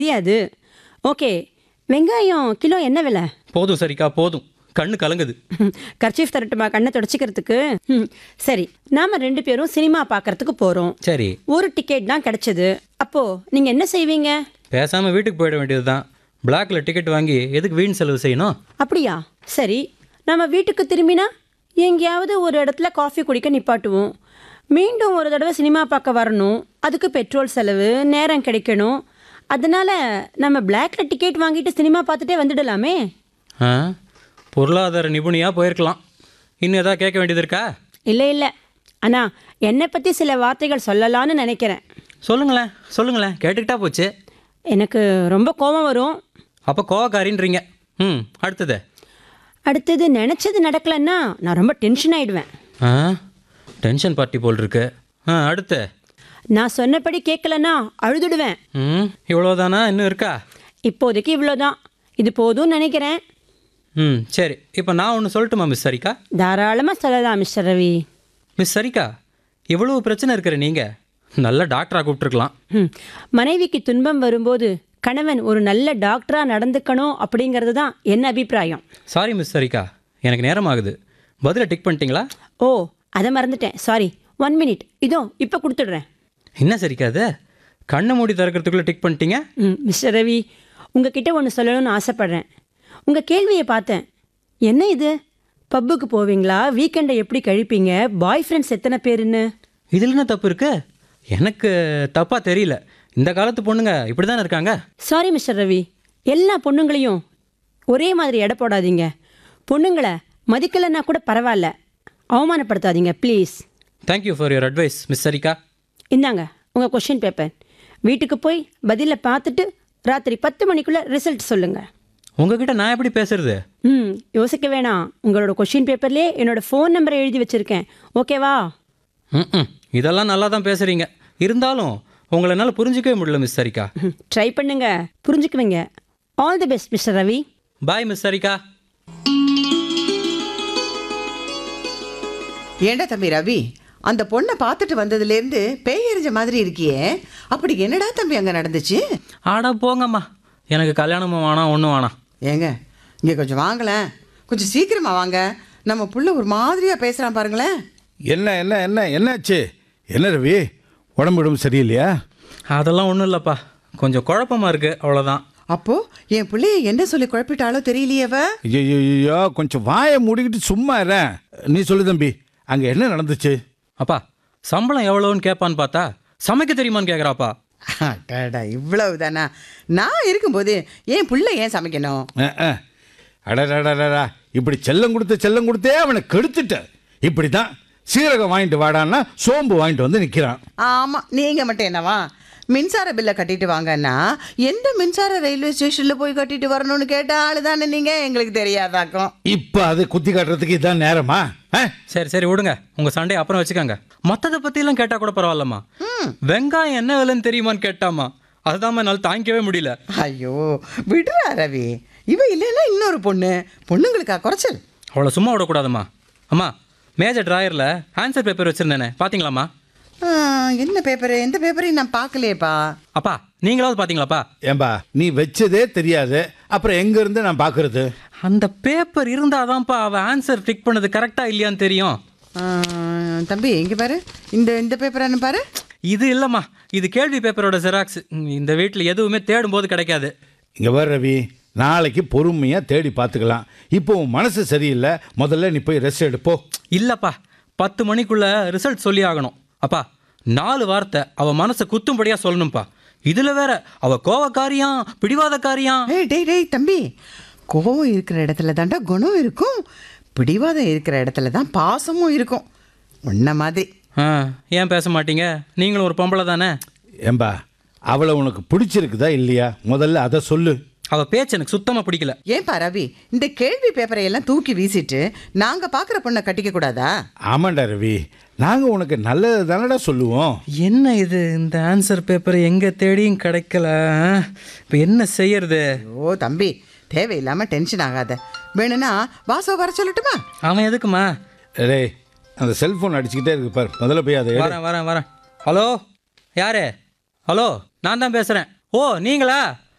தெரியாது ஓகே வெங்காயம் கிலோ என்ன விலை போதும் சரிக்கா போதும் கண்ணு கலங்குது கர்ச்சீஃப் தரட்டுமா கண்ணை தொடச்சிக்கிறதுக்கு ம், சரி நாம ரெண்டு பேரும் சினிமா பார்க்கறதுக்கு போறோம் சரி ஒரு டிக்கெட் தான் கிடைச்சது அப்போ நீங்க என்ன செய்வீங்க பேசாமல் வீட்டுக்கு போயிட வேண்டியது தான் பிளாக்ல டிக்கெட் வாங்கி எதுக்கு வீண் செலவு செய்யணும் அப்படியா சரி நம்ம வீட்டுக்கு திரும்பினா எங்கேயாவது ஒரு இடத்துல காஃபி குடிக்க நிப்பாட்டுவோம் மீண்டும் ஒரு தடவை சினிமா பார்க்க வரணும் அதுக்கு பெட்ரோல் செலவு நேரம் கிடைக்கணும் அதனால நம்ம பிளாக்ல டிக்கெட் வாங்கிட்டு சினிமா பார்த்துட்டே வந்துடலாமே ஆ பொருளாதார நிபுணியாக போயிருக்கலாம் இன்னும் எதாவது கேட்க வேண்டியது இருக்கா இல்லை இல்லை அண்ணா என்னை பற்றி சில வார்த்தைகள் சொல்லலான்னு நினைக்கிறேன் சொல்லுங்களேன் சொல்லுங்களேன் கேட்டுக்கிட்டா போச்சு எனக்கு ரொம்ப கோபம் வரும் அப்போ கோவக்காரின்றீங்க ம் அடுத்தது அடுத்தது நினச்சது நடக்கலைன்னா நான் ரொம்ப டென்ஷன் ஆயிடுவேன் ஆ டென்ஷன் பார்ட்டி போல் இருக்கு ஆ அடுத்து நான் சொன்னபடி கேட்கலன்னா அழுதுடுவேன் ம் இவ்வளோதானா இன்னும் இருக்கா இப்போதைக்கு இவ்வளோதான் இது போதும்னு நினைக்கிறேன் ம் சரி இப்போ நான் ஒன்று சொல்லட்டுமா மிஸ் சரிக்கா தாராளமாக சொல்லலாம் மிஸ்டர் ரவி மிஸ் சரிக்கா இவ்வளவு பிரச்சனை இருக்கிற நீங்கள் நல்ல டாக்டராக கூப்பிட்டுருக்கலாம் ம். மனைவிக்கு துன்பம் வரும்போது கணவன் ஒரு நல்ல டாக்டராக நடந்துக்கணும் அப்படிங்கிறது தான் என் அபிப்பிராயம் சாரி மிஸ் சரிக்கா எனக்கு நேரம் ஆகுது பதிலை டிக் பண்ணிட்டீங்களா ஓ அதை மறந்துட்டேன் சாரி ஒன் மினிட் இதோ இப்போ கொடுத்துடுறேன் என்ன சரிக்கா அது கண்ணை மூடி திறக்கிறதுக்குள்ளே டிக் பண்ணிட்டீங்க ம் மிஸ்டர் ரவி உங்ககிட்ட ஒன்று சொல்லணும்னு ஆசைப்பட்றேன் உங்கள் கேள்வியை பார்த்தேன் என்ன இது பப்புக்கு போவீங்களா வீக்கெண்டை எப்படி கழிப்பீங்க பாய் ஃப்ரெண்ட்ஸ் எத்தனை பேருன்னு இதில் என்ன தப்பு இருக்கு எனக்கு தப்பாக தெரியல இந்த காலத்து பொண்ணுங்க இப்படி தானே இருக்காங்க சாரி மிஸ்டர் ரவி எல்லா பொண்ணுங்களையும் ஒரே மாதிரி எடை போடாதீங்க பொண்ணுங்களை மதிக்கலைன்னா கூட பரவாயில்ல அவமானப்படுத்தாதீங்க please thank you for your advice miss Sarika இந்தாங்க உங்கள் கொஷின் பேப்பர் வீட்டுக்கு போய் பதிலை பார்த்துட்டு ராத்திரி பத்து மணிக்குள்ளே ரிசல்ட் சொல்லுங்கள் உங்ககிட்ட நான் எப்படி பேசுறது ம் யோசிக்க வேணாம் உங்களோட கொஷின் பேப்பர்லேயே என்னோட ஃபோன் நம்பரை எழுதி வச்சுருக்கேன் ஓகேவா ம் இதெல்லாம் நல்லா தான் பேசுகிறீங்க இருந்தாலும் உங்களை என்னால் புரிஞ்சிக்கவே முடியல மிஸ் சரிக்கா ட்ரை பண்ணுங்க புரிஞ்சுக்குவீங்க all the best mister Ravi bye miss Sarika ஏண்டா தம்பி ரவி அந்த பொண்ணை பார்த்துட்டு வந்ததுலேருந்து பேய் எறிஞ்ச மாதிரி இருக்கியே அப்படி என்னடா தம்பி அங்கே நடந்துச்சு ஆடா போங்கம்மா எனக்கு கல்யாணமும் வேணாம் ஒன்றும் வேணாம் ஏங்க இங்கே கொஞ்சம் வாங்களேன் கொஞ்சம் சீக்கிரமா வாங்க நம்ம புள்ள ஒரு மாதிரியாக பேசுகிறான் பாருங்களேன் என்ன என்ன என்ன என்னாச்சு என்ன ரவி உடம்பு உடம்பு சரியில்லையா அதெல்லாம் ஒன்றும் இல்லைப்பா கொஞ்சம் குழப்பமா இருக்குது அவ்வளோதான் அப்போ என் பிள்ளைய என்ன சொல்லி குழப்பிட்டாலோ தெரியலையேவ ஐயோ கொஞ்சம் வாயை மூடிக்கிட்டு சும்மா இரு நீ சொல்லு தம்பி அங்கே என்ன நடந்துச்சு அப்பா சம்பளம் எவ்வளோன்னு கேட்பான்னு பார்த்தா சமைக்க தெரியுமான்னு கேட்குறாப்பா அடடா இவ்வளவு தானா நான் இருக்கும்போது என் பிள்ளை ஏன் சமைக்கணும் அஹ், அஹ். அடடடடடா இப்படி செல்லம் கொடுத்து செல்லம் கொடுத்தே அவனை கெடுத்துட்ட இப்படி தான் சீரகம் வாங்கிட்டு வாடான்னா சோம்பு வாங்கிட்டு வந்து நிற்கிறான் ஆமாம் நீங்கள் மட்டும் என்னவா மின்சார பில்லை கட்டிட்டு வாங்கன்னா எந்த மின்சார ரயில்வே ஸ்டேஷனில் போய் கட்டிட்டு வரணும்னு கேட்ட ஆளு தானே நீங்கள் எங்களுக்கு தெரியாதாக்கும் இப்போ அது குத்தி காட்டுறதுக்கு இதான் நேரமா அஹ்? சரி சரி விடுங்க உங்கள் சண்டையை அப்புறம் வச்சுக்கோங்க மற்றதை பற்றிலாம் கேட்டால் கூட பரவாயில்லம்மா வெங்காயம் என்ன விலைன்னு தெரியுமான்னு கேட்டாமா அதுதான் என்னால் தாங்கிக்கவே முடியல ஐயோ விடுறா ரவி இவ இல்லைன்னா இன்னொரு பொண்ணு பொண்ணுங்களுக்கா குறைச்சல் அவளை சும்மா விடக்கூடாதம்மா அம்மா மேஜர் ட்ராயரில் ஆன்சர் பேப்பர் வச்சுருந்தேனே பார்த்தீங்களாம்மா ஆ, என்ன பேப்பரு எந்த பேப்பரையும் நான் பார்க்கலையேப்பா அப்பா நீங்களாவது பார்த்தீங்களாப்பா ஏம்பா நீ வச்சதே தெரியாது அப்புறம் எங்கேருந்து நான் பார்க்கறது அந்த பேப்பர் இருந்தாதான்ப்பா அவள் ஆன்சர் டிக் பண்ணது கரெக்டாக இல்லையான்னு தெரியும் ஆ, தம்பி இங்கே பாரு இந்த இந்த பேப்பரானு பாரு இது இல்லைம்மா இது கேள்வி பேப்பரோட ஜெராக்ஸ் இந்த வீட்டில் எதுவுமே தேடும்போது கிடைக்காது இங்கே வர ரவி நாளைக்கு பொறுமையாக தேடி பார்த்துக்கலாம் இப்போ உன் மனசு சரியில்லை முதல்ல நீ போய் ரெஸ்ட் எடுப்போ இல்லைப்பா பத்து மணிக்குள்ள ரிசல்ட் சொல்லி ஆகணும் அப்பா நாலு வார்த்தை அவ மனசை குத்தும்படியாக சொல்லணும்ப்பா இதில் வேற அவ கோவக்காரியாம் பிடிவாதக்காரியாம் ஏய் டேய் டேய் தம்பி கோவம் இருக்கிற இடத்துல தாண்டா குணம் இருக்கும் பிடிவாதம் இருக்கிற இடத்துல தான் பாசமும் இருக்கும் உன்ன மாதிரி ஆ ஏன் பேச மாட்டீங்க நீங்களும் ஒரு பொம்பளை தானே ஏம்பா அவளை உனக்கு பிடிச்சிருக்குதா இல்லையா முதல்ல அதை சொல்லு அவ பேச்சு எனக்கு சுத்தமாக பிடிக்கல ஏன்பா ரவி இந்த கேள்வி பேப்பரை எல்லாம் தூக்கி வீசிட்டு நாங்க பாக்குற பொண்ணை கட்டிக்க கூடாதா ஆமாண்டா ரவி நாங்கள் உனக்கு நல்லது தானடா சொல்லுவோம் என்ன இது இந்த ஆன்சர் பேப்பர் எங்கே தேடியும் கிடைக்கல இப்போ என்ன செய்யறது ஓ தம்பி தேவையில்லாம டென்ஷன் ஆகாத வேணும்னா வாசோ வர சொல்லட்டுமா அவன் எதுக்குமா டேய் அந்த செல்ஃபோன் அடிச்சுக்கிட்டே இருக்கு பார் முதல்ல போய் அதை எடு. வரேன் வரேன் வரேன் ஹலோ யாரு ஹலோ நான் தான் பேசுகிறேன் ஓ நீங்களா